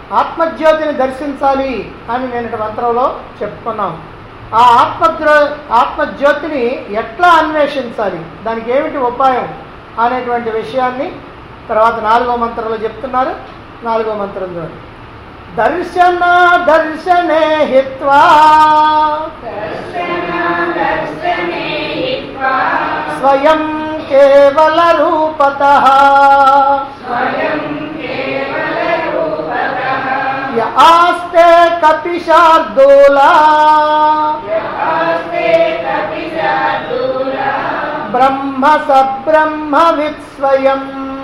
ఆత్మజ్యోతిని దర్శించాలి అని నేను మంత్రంలో చెప్పుకున్నాం ఆ ఆత్మజ్యో ఆత్మజ్యోతిని ఎట్లా అన్వేషించాలి దానికి ఏమిటి ఉపాయం అనేటువంటి విషయాన్ని తర్వాత నాలుగో మంత్రంలో చెప్తున్నారు నాలుగో మంత్రం చూడండి దర్శన దర్శనే హిత్వా స్వయం కేవల రూపత ఆస్తే కపిశార్దూలా బ్రహ్మ సబ్రహ్మ విస్వయం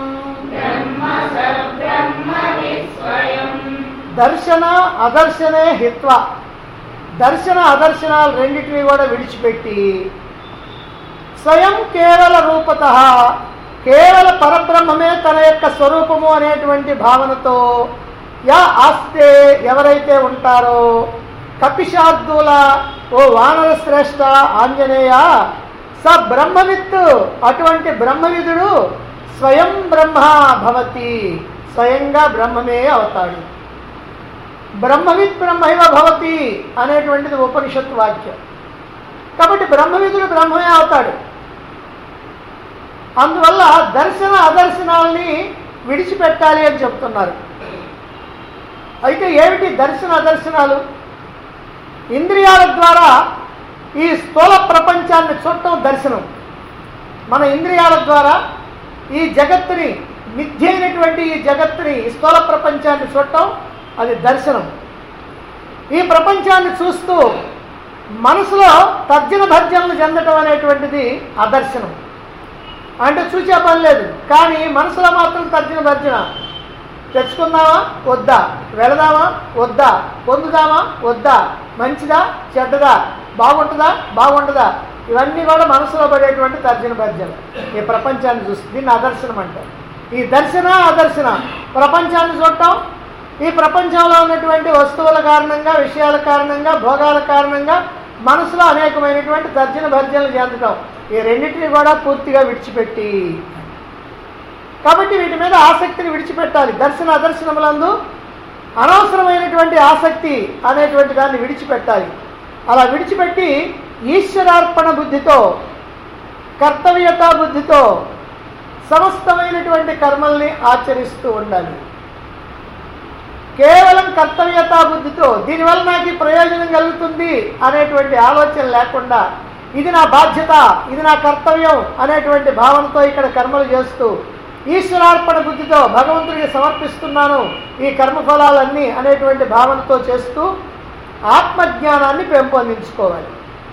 దర్శన అదర్శనే హిత్వ దర్శన అదర్శనాలు రెండింటినీ కూడా విడిచిపెట్టి స్వయం కేవల రూపత కేవల పరబ్రహ్మమే తన యొక్క స్వరూపము అనేటువంటి భావనతో యా ఆస్తే ఎవరైతే ఉంటారో కపిశార్దుల ఓ వానర శ్రేష్ఠ ఆంజనేయ స బ్రహ్మవిత్ అటువంటి బ్రహ్మవిదుడు స్వయం బ్రహ్మ భవతి స్వయంగా బ్రహ్మమే అవుతాడు బ్రహ్మవిత్ బ్రహ్మైవ భవతి అనేటువంటిది ఉపనిషత్ వాక్యం కాబట్టి బ్రహ్మవిదుడు బ్రహ్మమే అవుతాడు అందువల్ల దర్శన అదర్శనాల్ని విడిచిపెట్టాలి అని చెప్తున్నారు అయితే ఏమిటి దర్శన అదర్శనాలు ఇంద్రియాల ద్వారా ఈ స్థూల ప్రపంచాన్ని చూడటం దర్శనం మన ఇంద్రియాల ద్వారా ఈ జగత్తుని మిథ్య అయినటువంటి ఈ జగత్తుని ఈ స్థూల ప్రపంచాన్ని చూడటం అది దర్శనం ఈ ప్రపంచాన్ని చూస్తూ మనసులో తర్జన భర్జనలు చెందటం అనేటువంటిది అదర్శనం అంటే చూసే పని లేదు కానీ మనసులో మాత్రం తర్జన భర్జన తెచ్చుకుందామా వద్దా వెళదామా వద్దా పొందుదామా వద్దా మంచిదా చెడ్డదా బాగుంటుందా బాగుంటుందా ఇవన్నీ కూడా మనసులో పడేటువంటి తర్జన భర్జన ఈ ప్రపంచాన్ని చూసి దీన్ని అదర్శనం అంటారు ఈ దర్శన అదర్శన ప్రపంచాన్ని చూడటం ఈ ప్రపంచంలో ఉన్నటువంటి వస్తువుల కారణంగా విషయాల కారణంగా భోగాల కారణంగా మనసులో అనేకమైనటువంటి తర్జన భర్జనలు చెందటం ఈ రెండింటిని కూడా పూర్తిగా విడిచిపెట్టి కాబట్టి వీటి మీద ఆసక్తిని విడిచిపెట్టాలి దర్శన అదర్శనములందు అనవసరమైనటువంటి ఆసక్తి అనేటువంటి దాన్ని విడిచిపెట్టాలి అలా విడిచిపెట్టి ఈశ్వరార్పణ బుద్ధితో కర్తవ్యతా బుద్ధితో సమస్తమైనటువంటి కర్మల్ని ఆచరిస్తూ ఉండాలి కేవలం కర్తవ్యతా బుద్ధితో దీనివల్ల నాకు ఈ ప్రయోజనం కలుగుతుంది అనేటువంటి ఆలోచన లేకుండా ఇది నా బాధ్యత ఇది నా కర్తవ్యం అనేటువంటి భావనతో ఇక్కడ కర్మలు చేస్తూ ఈశ్వరార్పణ బుద్ధితో భగవంతుడికి సమర్పిస్తున్నాను ఈ కర్మఫలాలన్నీ అనేటువంటి భావనతో చేస్తూ ఆత్మజ్ఞానాన్ని పెంపొందించుకోవాలి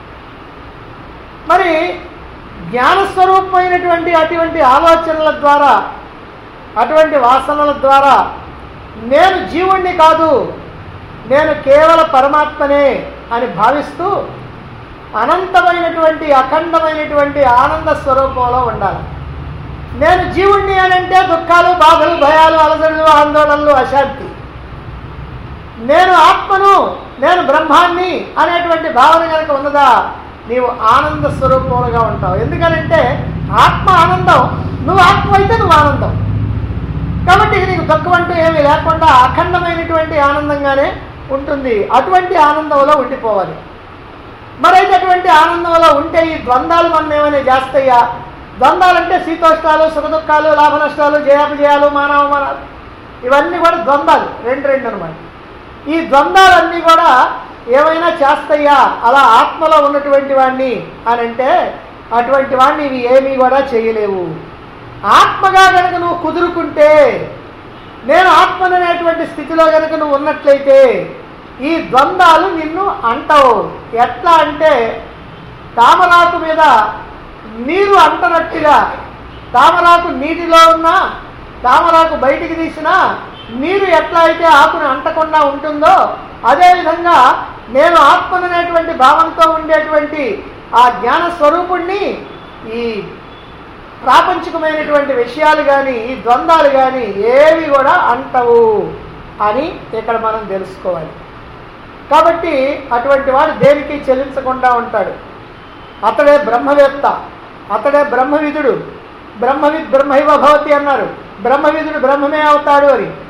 మరి జ్ఞానస్వరూపమైనటువంటి అటువంటి ఆలోచనల ద్వారా అటువంటి వాసనల ద్వారా నేను జీవుణ్ణి కాదు నేను కేవల పరమాత్మనే అని భావిస్తూ అనంతమైనటువంటి అఖండమైనటువంటి ఆనంద స్వరూపంలో ఉండాలి నేను జీవుణ్ణి అని అంటే దుఃఖాలు బాధలు భయాలు అలసడులు ఆందోళనలు అశాంతి నేను ఆత్మను నేను బ్రహ్మాన్ని అనేటువంటి భావన కనుక ఉన్నదా నీవు ఆనంద స్వరూపములుగా ఉంటావు ఎందుకనంటే ఆత్మ ఆనందం నువ్వు ఆత్మ అయితే నువ్వు ఆనందం కాబట్టి ఇక నీకు దుఃఖం అంటూ ఏమీ లేకుండా అఖండమైనటువంటి ఆనందంగానే ఉంటుంది అటువంటి ఆనందంలో ఉండిపోవాలి మరైతే అటువంటి ఆనందంలో ఉంటే ఈ ద్వంద్వాలు మనం ఏమైనా చేస్తాయా ద్వంద్వాలంటే శీతోష్టాలు సుఖదుఖాలు లాభ నష్టాలు జయాపజయాలు మానవమానాలు ఇవన్నీ కూడా ద్వంద్వాలు రెండు రెండు అనమాట ఈ ద్వంద్వాలన్నీ కూడా ఏమైనా చేస్తాయా అలా ఆత్మలో ఉన్నటువంటి వాడిని అని అంటే అటువంటి వాడిని ఇవి ఏమీ కూడా చేయలేవు ఆత్మగా కనుక నువ్వు కుదురుకుంటే నేను ఆత్మననేటువంటి స్థితిలో కనుక నువ్వు ఉన్నట్లయితే ఈ ద్వంద్వాలు నిన్ను అంటవు ఎట్లా అంటే తామరాకు మీద నీరు అంటనట్టుగా తామరాకు నీటిలో ఉన్నా తామరాకు బయటికి తీసినా నీరు ఎట్లా అయితే ఆకుని అంటకుండా ఉంటుందో అదేవిధంగా నేను ఆత్మననేటువంటి భావంతో ఉండేటువంటి ఆ జ్ఞాన స్వరూపుణ్ణి ఈ ప్రాపంచికమైనటువంటి విషయాలు కానీ ఈ ద్వంద్వాలు కానీ ఏవి కూడా అంటవు అని ఇక్కడ మనం తెలుసుకోవాలి కాబట్టి అటువంటి వాడు దేనికి చెల్లించకుండా ఉంటాడు అతడే బ్రహ్మవేత్త అతడే బ్రహ్మవిధుడు బ్రహ్మవిద్ బ్రహ్మైవ భవతి అన్నారు బ్రహ్మవిధుడు బ్రహ్మమే అవుతాడు అని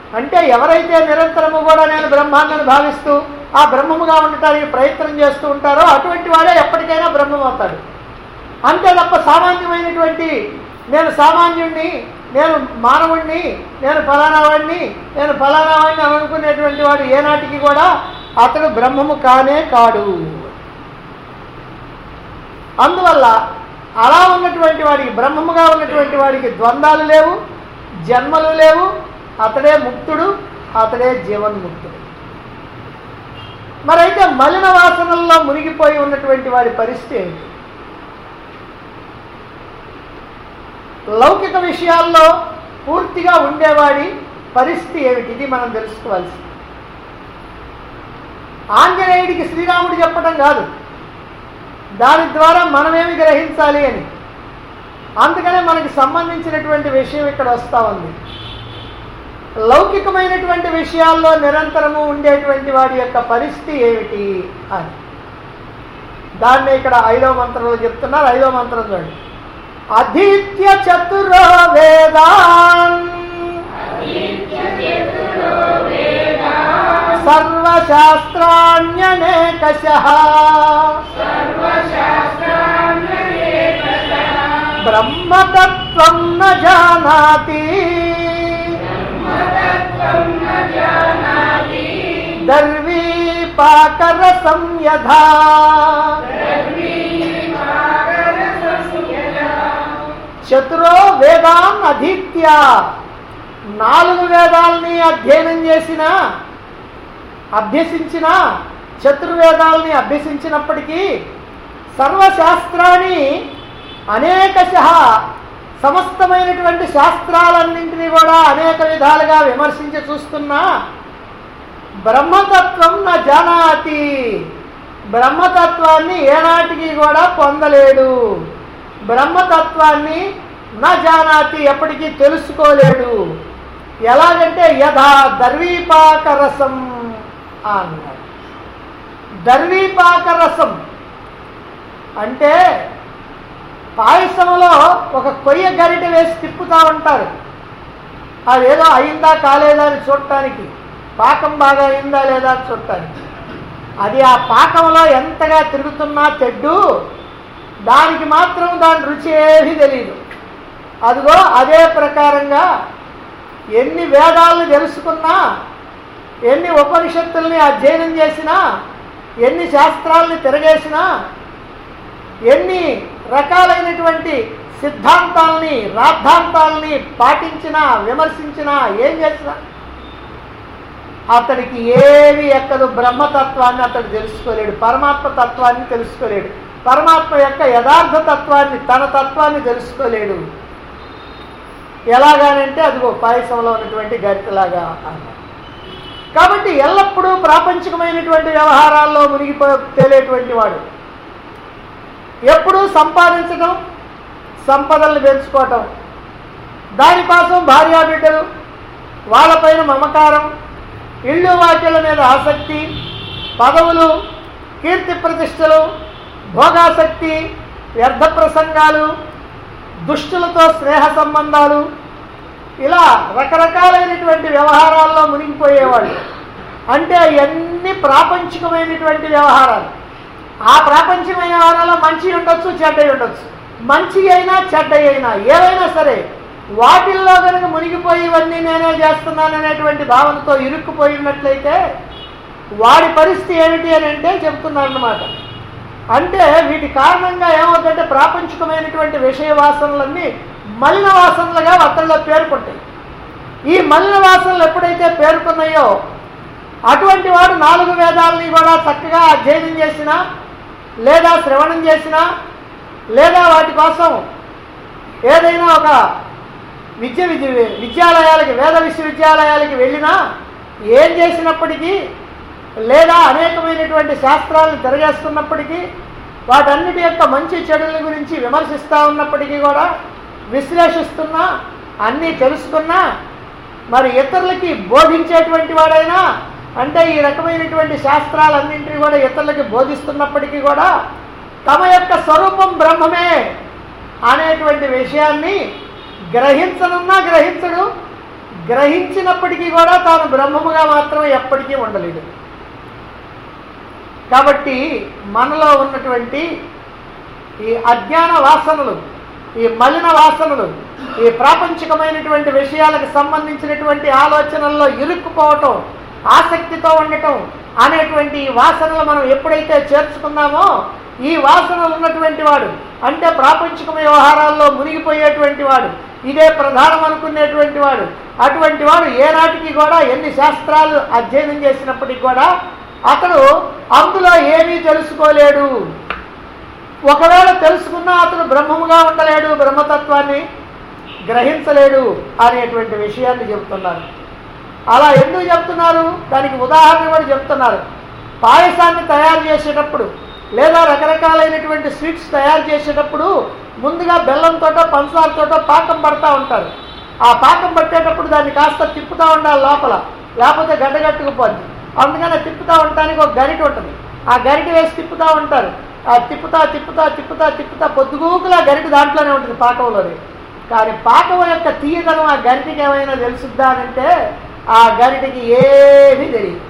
అంటే ఎవరైతే నిరంతరము కూడా నేను బ్రహ్మాన్ని భావిస్తూ ఆ బ్రహ్మముగా ఉండటానికి ప్రయత్నం చేస్తూ ఉంటారో అటువంటి వాడే ఎప్పటికైనా బ్రహ్మం అవుతాడు అంతే తప్ప సామాన్యమైనటువంటి నేను సామాన్యుణ్ణి నేను మానవుణ్ణి నేను ఫలానా వాడిని నేను ఫలానా వాడిని అని అనుకునేటువంటి వాడు ఏనాటికి కూడా అతడు బ్రహ్మము కానే కాడు అందువల్ల అలా ఉన్నటువంటి వాడికి బ్రహ్మముగా ఉన్నటువంటి వాడికి ద్వంద్వాలు లేవు జన్మలు లేవు అతడే ముక్తుడు అతడే జీవన్ముక్తుడు మరైతే మలిన వాసనల్లో మునిగిపోయి ఉన్నటువంటి వాడి పరిస్థితి ఏంటి లౌకిక విషయాల్లో పూర్తిగా ఉండేవాడి పరిస్థితి ఏమిటి ఇది మనం తెలుసుకోవాల్సింది ఆంజనేయుడికి శ్రీరాముడు చెప్పడం కాదు దాని ద్వారా మనమేమి గ్రహించాలి అని అందుకనే మనకి సంబంధించినటువంటి విషయం ఇక్కడ వస్తూ ఉంది లౌకికమైనటువంటి విషయాల్లో నిరంతరము ఉండేటువంటి వాడి యొక్క పరిస్థితి ఏమిటి అని దాన్ని ఇక్కడ ఐదో మంత్రంలో చెప్తున్నారు ఐదో మంత్రం చూడండి అధీత్య చతురో వేదాన్ సర్వశాస్త్రాణ్యనేకశ బ్రహ్మతత్వం న జానాతి దర్వీ పాకరసం యథా చతురో వేదాన్ అధీత్య నాలుగు వేదాల్ని అధ్యయనం చేసిన అభ్యసించిన చతుర్వేదాల్ని అభ్యసించినప్పటికీ సర్వశాస్త్రాన్ని అనేకశ సమస్తమైనటువంటి శాస్త్రాలన్నింటినీ కూడా అనేక విధాలుగా విమర్శించి చూస్తున్నా బ్రహ్మతత్వం నా జానాతి బ్రహ్మతత్వాన్ని ఏనాటికి కూడా పొందలేడు బ్రహ్మతత్వాన్ని నా జానాతి ఎప్పటికీ తెలుసుకోలేడు ఎలాగంటే యథా దర్వీపాక రసం అన్నాడు దర్వీపాక రసం అంటే పాయసంలో ఒక కొయ్య గరిట వేసి తిప్పుతూ ఉంటారు అదేదో అయిందా కాలేదా అని చూడటానికి పాకం బాగా అయిందా లేదా అని చూడటానికి అది ఆ పాకంలో ఎంతగా తిరుగుతున్నా తెడ్డు దానికి మాత్రం దాని రుచి ఏమీ తెలియదు అదిగో అదే ప్రకారంగా ఎన్ని వేదాలను తెలుసుకున్నా ఎన్ని ఉపనిషత్తుల్ని అధ్యయనం చేసినా ఎన్ని శాస్త్రాలని తిరగేసినా ఎన్ని రకాలైనటువంటి సిద్ధాంతాలని రాద్ధాంతాలని పాటించినా విమర్శించినా ఏం చేసినా అతడికి ఏవి ఎక్కదు బ్రహ్మతత్వాన్ని అతడు తెలుసుకోలేడు పరమాత్మ తత్వాన్ని తెలుసుకోలేడు పరమాత్మ యొక్క యథార్థ తత్వాన్ని తన తత్వాన్ని తెలుసుకోలేడు ఎలాగానంటే అదిగో పాయసంలో ఉన్నటువంటి గరిటలాగా అన్నారు కాబట్టి ఎల్లప్పుడూ ప్రాపంచికమైనటువంటి వ్యవహారాల్లో మునిగిపో తేలేటువంటి వాడు ఎప్పుడూ సంపాదించడం సంపదల్ని పెంచుకోవటం దానికోసం భార్యాబిడ్డలు వాళ్ళపైన మమకారం ఇళ్ళు వాక్యల మీద ఆసక్తి పదవులు కీర్తి ప్రతిష్టలు భోగాసక్తి వ్యర్థ ప్రసంగాలు దుష్టులతో స్నేహ సంబంధాలు ఇలా రకరకాలైనటువంటి వ్యవహారాల్లో మునిగిపోయేవాళ్ళు అంటే అవన్నీ ప్రాపంచికమైనటువంటి వ్యవహారాలు ఆ ప్రాపంచికమైన వ్యవహారాల్లో మంచి ఉండొచ్చు చెడ్డ ఉండొచ్చు మంచి అయినా చెడ్డ అయినా ఏవైనా సరే వాటిల్లో కనుక మునిగిపోయి ఇవన్నీ నేనే చేస్తున్నాననేటువంటి భావనతో ఇరుక్కుపోయినట్లయితే వాడి పరిస్థితి ఏమిటి అని అంటే చెప్తున్నారన్నమాట అంటే వీటి కారణంగా ఏమవుతుందంటే ప్రాపంచికమైనటువంటి విషయ వాసనలన్నీ మలిన వాసనలుగా అతనిలో పేర్కొంటాయి ఈ మలిన వాసనలు ఎప్పుడైతే పేర్కొన్నాయో అటువంటి వాడు నాలుగు వేదాలని కూడా చక్కగా అధ్యయనం చేసినా లేదా శ్రవణం చేసినా లేదా వాటి కోసం ఏదైనా ఒక విద్య విద్య విద్యాలయాలకి వేద విశ్వవిద్యాలయాలకి వెళ్ళినా ఏం చేసినప్పటికీ లేదా అనేకమైనటువంటి శాస్త్రాలను తిరగేస్తున్నప్పటికీ వాటన్నిటి యొక్క మంచి చెడుల గురించి విమర్శిస్తూ ఉన్నప్పటికీ కూడా విశ్లేషిస్తున్నా అన్నీ తెలుసుకున్నా మరి ఇతరులకి బోధించేటువంటి వాడైనా అంటే ఈ రకమైనటువంటి శాస్త్రాలన్నింటినీ కూడా ఇతరులకి బోధిస్తున్నప్పటికీ కూడా తమ యొక్క స్వరూపం బ్రహ్మమే అనేటువంటి విషయాన్ని గ్రహించనున్నా గ్రహించడు గ్రహించినప్పటికీ కూడా తాను బ్రహ్మముగా మాత్రం ఎప్పటికీ ఉండలేడు కాబట్టి మనలో ఉన్నటువంటి ఈ అజ్ఞాన వాసనలు ఈ మలిన వాసనలు ఈ ప్రాపంచికమైనటువంటి విషయాలకు సంబంధించినటువంటి ఆలోచనల్లో ఇరుక్కుపోవటం ఆసక్తితో ఉండటం అనేటువంటి ఈ వాసనలు మనం ఎప్పుడైతే చేర్చుకున్నామో ఈ వాసనలు ఉన్నటువంటి వాడు అంటే ప్రాపంచిక వ్యవహారాల్లో మునిగిపోయేటువంటి వాడు ఇదే ప్రధానం అనుకునేటువంటి వాడు అటువంటి వాడు ఏనాటికి కూడా ఎన్ని శాస్త్రాలు అధ్యయనం చేసినప్పటికీ కూడా అతడు అందులో ఏమీ తెలుసుకోలేడు ఒకవేళ తెలుసుకున్నా అతను బ్రహ్మముగా ఉండలేడు బ్రహ్మతత్వాన్ని గ్రహించలేడు అనేటువంటి విషయాన్ని చెబుతున్నారు అలా ఎందుకు చెప్తున్నారు దానికి ఉదాహరణ కూడా చెప్తున్నారు పాయసాన్ని తయారు చేసేటప్పుడు లేదా రకరకాలైనటువంటి స్వీట్స్ తయారు చేసేటప్పుడు ముందుగా బెల్లంతోటో పంచదారతోటో పాకం పడతా ఉంటారు ఆ పాకం పట్టేటప్పుడు దాన్ని కాస్త తిప్పుతూ ఉండాలి లోపల లేకపోతే గడ్డగట్టుకుపోద్ది అందుకని తిప్పుతూ ఉండటానికి ఒక గరిట ఉంటుంది ఆ గరిట వేసి తిప్పుతూ ఉంటారు ఆ తిప్పుతా తిప్పుతా తిప్పుతా తిప్పుతా పొద్దుగూకులా గరిట దాంట్లోనే ఉంటుంది పాకంలోనే కానీ పాకం యొక్క తీయదనం ఆ గరిటకి ఏమైనా తెలుసుద్దా అని అంటే ఆ గరిటకి ఏమీ తెలియదు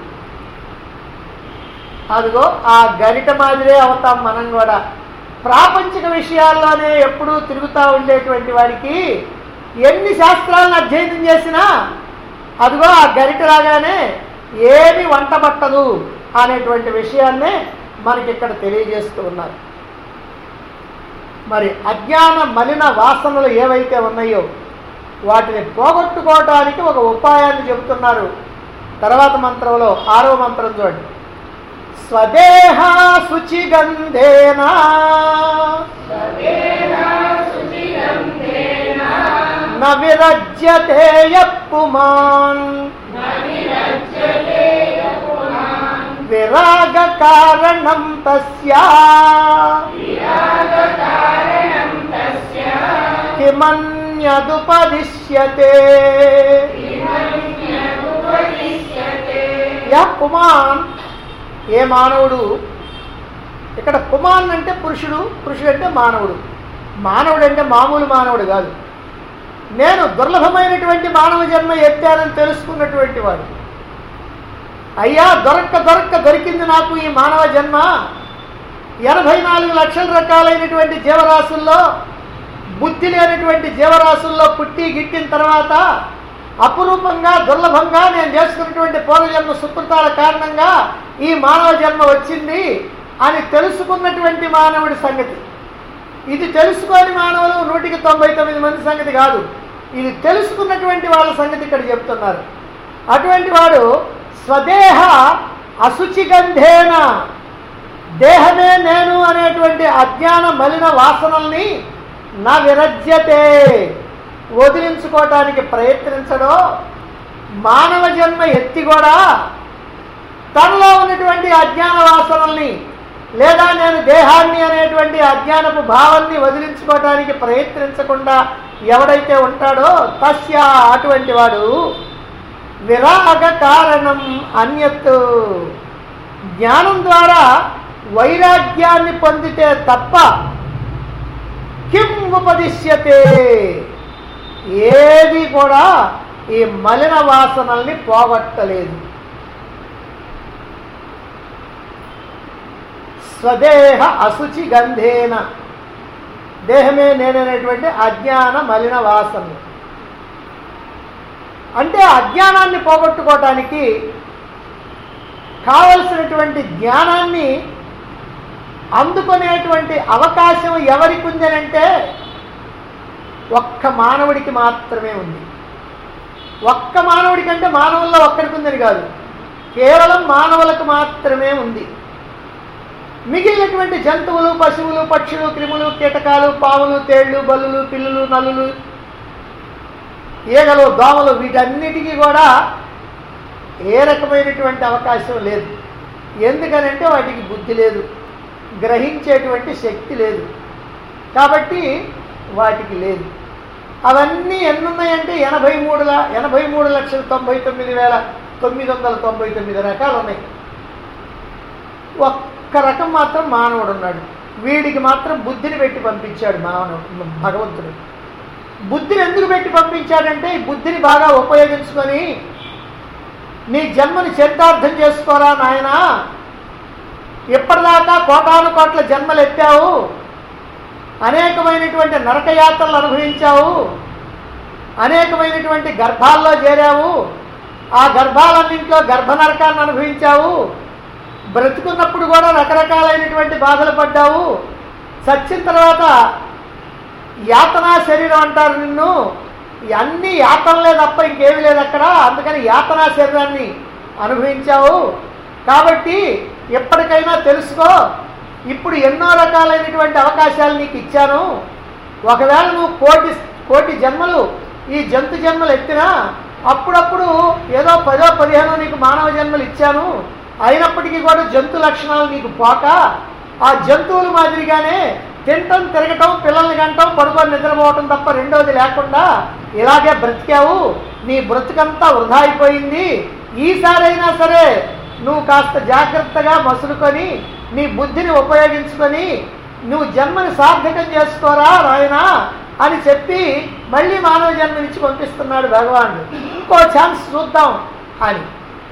అదిగో ఆ గరిట మాదిరే అవుతాం మనం కూడా ప్రాపంచిక విషయాల్లోనే ఎప్పుడూ తిరుగుతూ ఉండేటువంటి వాడికి ఎన్ని శాస్త్రాలను అధ్యయనం చేసినా అదిగో ఆ గరిట రాగానే ఏమి వంట పట్టదు అనేటువంటి విషయాన్నే మనకి ఇక్కడ తెలియజేస్తూ ఉన్నారు మరి అజ్ఞాన మలిన వాసనలు ఏవైతే ఉన్నాయో వాటిని పోగొట్టుకోవటానికి ఒక ఉపాయాన్ని చెబుతున్నారు తర్వాత మంత్రంలో ఆరో మంత్రం చూడండి స్వదేహ శుచిగంధేనా న విరజ్యతే యప్పుమాన్ విరాగ కారణం తస్యా కిమన్యదుపదిశ్యతే యా పుమాన్ ఏ మానవుడు ఇక్కడ పుమాన్ అంటే పురుషుడు పురుషుడు అంటే మానవుడు మానవుడు అంటే మామూలు మానవుడు కాదు నేను దుర్లభమైనటువంటి మానవ జన్మ ఎత్తానని తెలుసుకున్నటువంటి వాడు అయ్యా దొరక్క దొరక్క దొరికింది నాకు ఈ మానవ జన్మ ఎనభై నాలుగు లక్షల రకాలైనటువంటి జీవరాశుల్లో బుద్ధి లేనటువంటి జీవరాశుల్లో పుట్టి గిట్టిన తర్వాత అపురూపంగా దుర్లభంగా నేను చేసుకున్నటువంటి పూర్వజన్మ సుకృతాల కారణంగా ఈ మానవ జన్మ వచ్చింది అని తెలుసుకున్నటువంటి మానవుడి సంగతి ఇది తెలుసుకోని మానవులు నూటికి తొంభై తొమ్మిది మంది సంగతి కాదు ఇది తెలుసుకున్నటువంటి వాళ్ళ సంగతి ఇక్కడ చెప్తున్నారు అటువంటి వాడు స్వదేహ అశుచిగంధేన దేహమే నేను అనేటువంటి అజ్ఞాన మలిన వాసనల్ని నా విరజ్యతే వదిలించుకోవటానికి ప్రయత్నించడో మానవ జన్మ ఎత్తి కూడా తనలో ఉన్నటువంటి అజ్ఞాన వాసనల్ని లేదా నేను దేహాన్ని అనేటువంటి అజ్ఞానపు భావాన్ని వదిలించుకోవటానికి ప్రయత్నించకుండా ఎవడైతే ఉంటాడో తస్య అటువంటి వాడు విరాగ కారణం అన్యత్ జ్ఞానం ద్వారా వైరాగ్యాన్ని పొందితే తప్ప కిం ఉపదిశ్యతే ఏది కూడా ఈ మలిన వాసనల్ని పోగొట్టలేదు స్వదేహ అశుచి గంధేన దేహమే నేననేటువంటి అజ్ఞాన మలిన వాసనలు అంటే అజ్ఞానాన్ని పోగొట్టుకోవటానికి కావలసినటువంటి జ్ఞానాన్ని అందుకునేటువంటి అవకాశం ఎవరికి ఉందనంటే ఒక్క మానవుడికి మాత్రమే ఉంది ఒక్క మానవుడికి అంటే మానవుల్లో ఒక్కడికి ఉందని కాదు కేవలం మానవులకు మాత్రమే ఉంది మిగిలినటువంటి జంతువులు పశువులు పక్షులు క్రిములు కీటకాలు పాములు తేళ్లు బల్లులు పిల్లులు నల్లులు ఈగలు దోమలు వీటన్నిటికీ కూడా ఏ రకమైనటువంటి అవకాశం లేదు ఎందుకనంటే వాటికి బుద్ధి లేదు గ్రహించేటువంటి శక్తి లేదు కాబట్టి వాటికి లేదు అవన్నీ ఎన్నున్నాయంటే ఎనభై మూడు ల- ఎనభై మూడు లక్షల తొంభై తొమ్మిది వేల తొమ్మిది వందల తొంభై తొమ్మిది రకాలు ఉన్నాయి ఒక్క రకం మాత్రం మానవుడు ఉన్నాడు వీడికి మాత్రం బుద్ధిని పెట్టి పంపించాడు మానవుడు భగవంతుడు బుద్ధిని ఎందుకు పెట్టి పంపించాడంటే ఈ బుద్ధిని బాగా ఉపయోగించుకొని నీ జన్మని చరితార్థం చేసుకోరా నాయనా ఇప్పటిదాకా కోటాను కోట్ల జన్మలు ఎత్తావు అనేకమైనటువంటి నరకయాత్రలు అనుభవించావు అనేకమైనటువంటి గర్భాల్లో చేరావు ఆ గర్భాలన్నింటిలో గర్భనరకాన్ని అనుభవించావు బ్రతుకున్నప్పుడు కూడా రకరకాలైనటువంటి బాధలు పడ్డావు చచ్చిన తర్వాత యాతనా శరీరం అంటారు నిన్ను ఈ అన్ని యాతనలే తప్ప ఇంకేమీ లేదు అక్కడ అందుకని యాతనా శరీరాన్ని అనుభవించావు కాబట్టి ఎప్పటికైనా తెలుసుకో ఇప్పుడు ఎన్నో రకాలైనటువంటి అవకాశాలు నీకు ఇచ్చాను ఒకవేళ నువ్వు కోటి కోటి జన్మలు ఈ జంతు జన్మలు ఎత్తినా అప్పుడప్పుడు ఏదో పదో పదిహేనో నీకు మానవ జన్మలు ఇచ్చాను అయినప్పటికీ కూడా జంతు లక్షణాలు నీకు పోక ఆ జంతువుల మాదిరిగానే తింటం తిరగటం పిల్లల్ని గంటం పడుకొని నిద్రపోవటం తప్ప రెండోది లేకుండా ఇలాగే బ్రతికావు నీ బ్రతుకంతా వృధా అయిపోయింది ఈసారైనా సరే నువ్వు కాస్త జాగ్రత్తగా మసులుకొని నీ బుద్ధిని ఉపయోగించుకొని నువ్వు జన్మని సార్థకం చేసుకోరా రాయనా అని చెప్పి మళ్ళీ మానవ జన్మనిచ్చి పంపిస్తున్నాడు భగవానుడు ఇంకో ఛాన్స్ చూద్దాం అని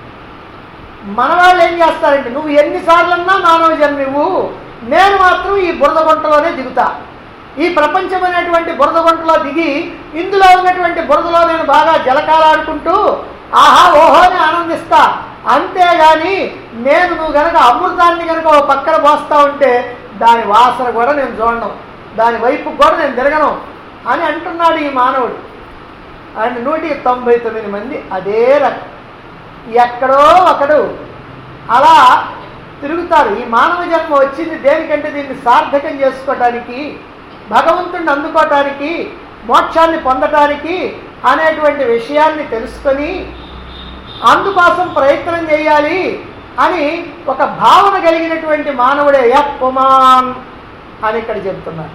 మన వాళ్ళు ఏం చేస్తారంటే నువ్వు ఎన్నిసార్లన్నా మానవ జన్మ ఇవ్వు నేను మాత్రం ఈ బురద గుంటలోనే దిగుతా ఈ ప్రపంచం అనేటువంటి బురద గుంటలో దిగి ఇందులో ఉన్నటువంటి బురదలో నేను బాగా జలకాలాడుకుంటూ ఆహా ఓహో అని ఆనందిస్తా అంతేగాని నేను నువ్వు గనక అమృతాన్ని కనుక ఓ పక్కన పోస్తా ఉంటే దాని వాసన కూడా నేను చూడను దాని వైపు కూడా నేను తిరగను అని అంటున్నాడు ఈ మానవుడు ఆయన నూటికి తొంభై తొమ్మిది మంది అదే రకం ఎక్కడో ఒకడు అలా తిరుగుతారు ఈ మానవ జన్మ వచ్చింది దేనికంటే దీన్ని సార్థకం చేసుకోవటానికి భగవంతుడిని అందుకోవటానికి మోక్షాన్ని పొందటానికి అనేటువంటి విషయాన్ని తెలుసుకొని అందుకోసం ప్రయత్నం చేయాలి అని ఒక భావన కలిగినటువంటి మానవుడే యప్పుమాన్ అని ఇక్కడ చెప్తున్నారు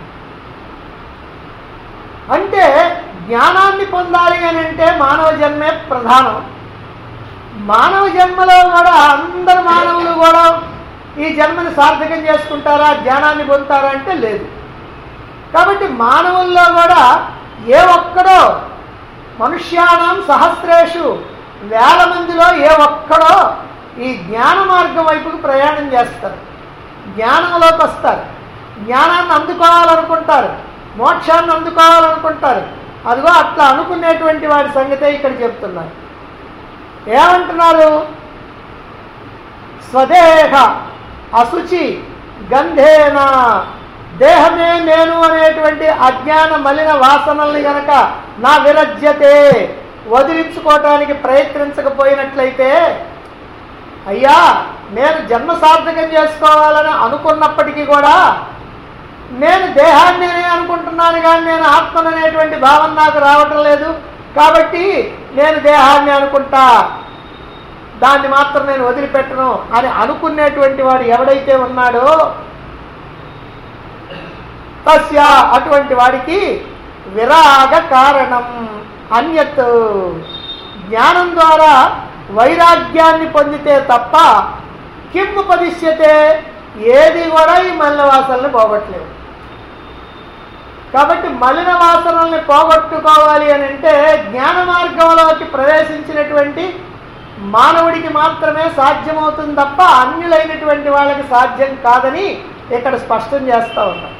అంటే జ్ఞానాన్ని పొందాలి అని అంటే మానవ జన్మే ప్రధానం మానవ జన్మలో కూడా అందరు మానవులు కూడా ఈ జన్మని సార్థకం చేసుకుంటారా జ్ఞానాన్ని పొందుతారా అంటే లేదు కాబట్టి మానవుల్లో కూడా ఏ ఒక్కడో మనుష్యానం సహస్రేషు వేల మందిలో ఏ ఒక్కడో ఈ జ్ఞాన మార్గం వైపుకు ప్రయాణం చేస్తారు జ్ఞానంలోకి వస్తారు జ్ఞానాన్ని అందుకోవాలనుకుంటారు మోక్షాన్ని అందుకోవాలనుకుంటారు అదిగో అట్లా అనుకునేటువంటి వాడి సంగతే ఇక్కడ చెప్తున్నారు ఏమంటున్నారు స్వదేహ అశుచి గంధేన దేహమే నేను అనేటువంటి అజ్ఞాన మలిన వాసనల్ని గనక నా విరజ్యతే వదిలించుకోవటానికి ప్రయత్నించకపోయినట్లయితే అయ్యా నేను జన్మ సార్థకం చేసుకోవాలని అనుకున్నప్పటికీ కూడా నేను దేహాన్ని అనుకుంటున్నాను కానీ నేను ఆత్మననేటువంటి భావన నాకు రావటం లేదు కాబట్టి నేను దేహాన్ని అనుకుంటా దాన్ని మాత్రం నేను వదిలిపెట్టను అని అనుకునేటువంటి వాడు ఎవడైతే ఉన్నాడో తస్య అటువంటి వాడికి విరాగ కారణం అన్యత్ జ్ఞానం ద్వారా వైరాగ్యాన్ని పొందితే తప్ప కిమ్ ఉపదిశ్యతే ఏది కూడా ఈ మలిన వాసనల్ని పోగొట్టలేవు కాబట్టి మలిన వాసనల్ని పోగొట్టుకోవాలి అని అంటే జ్ఞాన మార్గంలోకి ప్రవేశించినటువంటి మానవుడికి మాత్రమే సాధ్యమవుతుంది తప్ప అన్యులైనటువంటి వాళ్ళకి సాధ్యం కాదని ఇక్కడ స్పష్టం చేస్తూ ఉన్నాం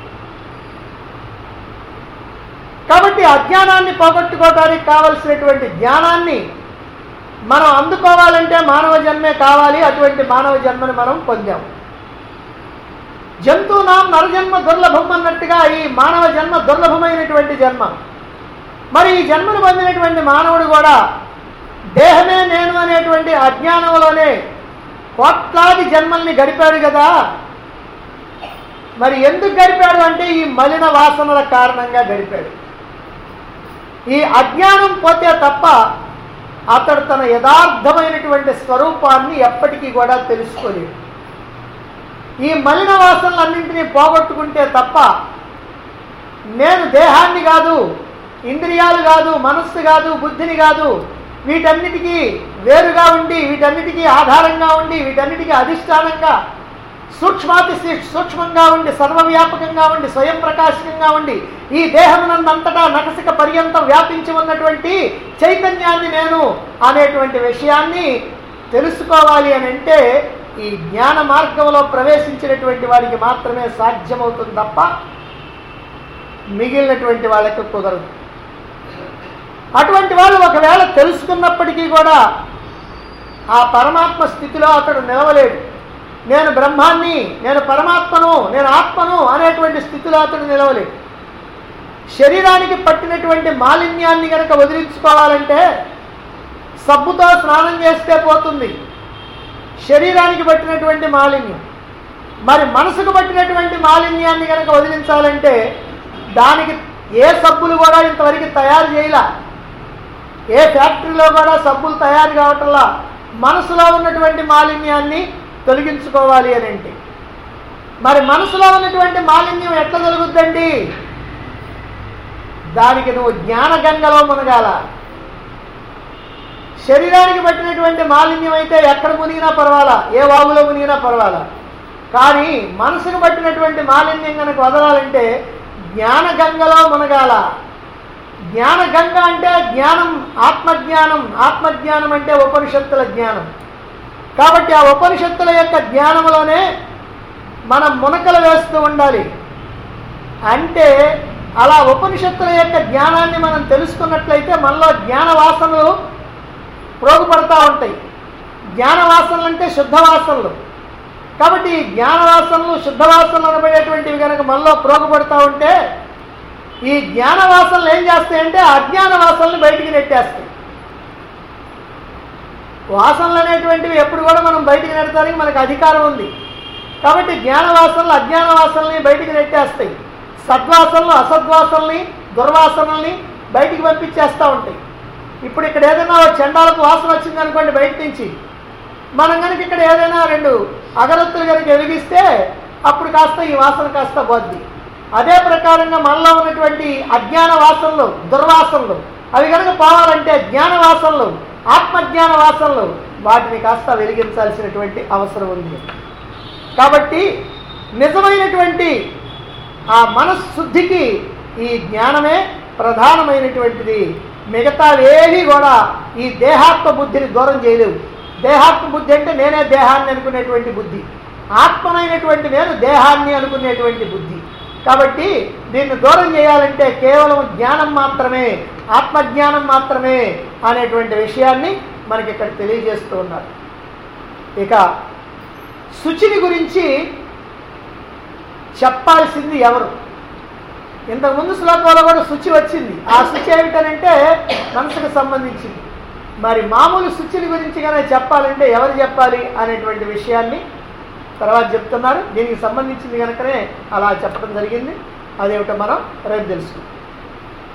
కాబట్టి అజ్ఞానాన్ని పోగొట్టుకోవడానికి కావలసినటువంటి జ్ఞానాన్ని మనం అందుకోవాలంటే మానవ జన్మే కావాలి అటువంటి మానవ జన్మని మనం పొందాం జంతువునాం నరజన్మ దుర్లభం అన్నట్టుగా ఈ మానవ జన్మ దుర్లభమైనటువంటి జన్మ మరి ఈ జన్మను పొందినటువంటి మానవుడు కూడా దేహమే నేను అనేటువంటి అజ్ఞానంలోనే కోట్లాది జన్మల్ని గడిపాడు కదా మరి ఎందుకు గడిపాడు అంటే ఈ మలిన వాసనల కారణంగా గడిపాడు ఈ అజ్ఞానం పోతే తప్ప అతడు తన యథార్థమైనటువంటి స్వరూపాన్ని ఎప్పటికీ కూడా తెలుసుకోలేడు ఈ మలిన వాసనలన్నింటినీ పోగొట్టుకుంటే తప్ప నేను దేహాన్ని కాదు ఇంద్రియాలు కాదు మనస్సు కాదు బుద్ధిని కాదు వీటన్నిటికీ వేరుగా ఉండి వీటన్నిటికీ ఆధారంగా ఉండి వీటన్నిటికీ అధిష్టానంగా సూక్ష్మాతి సీ- సూక్ష్మంగా ఉండి సర్వవ్యాపకంగా ఉండి స్వయం ప్రకాశకంగా ఉండి ఈ దేహమునందంతటా నకసిక పర్యంతం వ్యాపించి ఉన్నటువంటి చైతన్యాన్ని నేను అనేటువంటి విషయాన్ని తెలుసుకోవాలి అని అంటే ఈ జ్ఞాన మార్గంలో ప్రవేశించినటువంటి వాడికి మాత్రమే సాధ్యమవుతుంది తప్ప మిగిలినటువంటి వాళ్ళకి కుదరదు అటువంటి వాళ్ళు ఒకవేళ తెలుసుకున్నప్పటికీ కూడా ఆ పరమాత్మ స్థితిలో అతడు నిలవలేడు నేను బ్రహ్మాన్ని నేను పరమాత్మను నేను ఆత్మను అనేటువంటి స్థితిలో అతడు నిలవలేడు శరీరానికి పట్టినటువంటి మాలిన్యాన్ని కనుక వదిలించుకోవాలంటే సబ్బుతో స్నానం చేస్తే పోతుంది శరీరానికి పట్టినటువంటి మాలిన్యం మరి మనసుకు పట్టినటువంటి మాలిన్యాన్ని కనుక వదిలించాలంటే దానికి ఏ సబ్బులు కూడా ఇంతవరకు తయారు చేయలా ఏ ఫ్యాక్టరీలో కూడా సబ్బులు తయారు కావటంలా మనసులో ఉన్నటువంటి మాలిన్యాన్ని తొలగించుకోవాలి అని అంటే మరి మనసులో ఉన్నటువంటి మాలిన్యం ఎట్లా తొలగుద్దండి దానికి నువ్వు జ్ఞానగంగలో మునగాల శరీరానికి పట్టినటువంటి మాలిన్యం అయితే ఎక్కడ మునిగినా పర్వాలా ఏ వాగులో మునిగినా పర్వాలా కానీ మనసుకు పట్టినటువంటి మాలిన్యం కనుక వదలాలంటే జ్ఞానగంగలో మునగాల జ్ఞానగంగ అంటే జ్ఞానం ఆత్మజ్ఞానం ఆత్మజ్ఞానం అంటే ఉపనిషత్తుల జ్ఞానం కాబట్టి ఆ ఉపనిషత్తుల యొక్క జ్ఞానంలోనే మనం మునకలు వేస్తూ ఉండాలి అంటే అలా ఉపనిషత్తుల యొక్క జ్ఞానాన్ని మనం తెలుసుకున్నట్లయితే మనలో జ్ఞాన వాసనలు ప్రోగుపడతా ఉంటాయి జ్ఞాన వాసనలు అంటే శుద్ధ వాసనలు కాబట్టి ఈ జ్ఞాన వాసనలు శుద్ధ వాసనలు అనబడేటువంటివి కనుక మనలో ప్రోగుపడతా ఉంటే ఈ జ్ఞాన వాసనలు ఏం చేస్తాయంటే అజ్ఞాన వాసనలు బయటికి నెట్టేస్తాయి వాసనలు అనేటువంటివి ఎప్పుడు కూడా మనం బయటికి నెట్టడానికి మనకు అధికారం ఉంది కాబట్టి జ్ఞాన వాసనలు అజ్ఞాన వాసనల్ని బయటికి నెట్టేస్తాయి సద్వాసనలు అసద్వాసనల్ని దుర్వాసనల్ని బయటికి పంపించేస్తూ ఉంటాయి ఇప్పుడు ఇక్కడ ఏదైనా ఒక చండాలపు వాసన వచ్చింది అనుకోండి బయట నుంచి మనం కనుక ఇక్కడ ఏదైనా రెండు అగరత్తులు కనుక వెలిగిస్తే అప్పుడు కాస్త ఈ వాసన కాస్త పోద్ది అదే ప్రకారంగా మనలో ఉన్నటువంటి అజ్ఞాన వాసనలు దుర్వాసనలు అవి కనుక పోవాలంటే జ్ఞాన వాసనలు ఆత్మజ్ఞాన వాసనలు వాటిని కాస్త వెలిగించాల్సినటువంటి అవసరం ఉంది కాబట్టి నిజమైనటువంటి ఆ మనశుద్ధికి ఈ జ్ఞానమే ప్రధానమైనటువంటిది మిగతావేవి కూడా ఈ దేహాత్మ బుద్ధిని దూరం చేయలేవు దేహాత్మ బుద్ధి అంటే నేనే దేహాన్ని అనుకునేటువంటి బుద్ధి ఆత్మనైనటువంటి నేను దేహాన్ని అనుకునేటువంటి బుద్ధి కాబట్టి దీన్ని దూరం చేయాలంటే కేవలం జ్ఞానం మాత్రమే ఆత్మజ్ఞానం మాత్రమే అనేటువంటి విషయాన్ని మనకి ఇక్కడ తెలియజేస్తూ ఉన్నారు ఇక శుచిని గురించి చెప్పాల్సింది ఎవరు ఇంతకుముందు శ్లోకంలో కూడా శుచి వచ్చింది ఆ శుచి ఏమిటనంటే మనసుకు సంబంధించింది మరి మామూలు శుచిని గురించి కనుక చెప్పాలంటే ఎవరు చెప్పాలి అనేటువంటి విషయాన్ని తర్వాత చెప్తున్నారు దీనికి సంబంధించింది కనుకనే అలా చెప్పడం జరిగింది అదేమిటో మనం రేపు తెలుసుకుందాం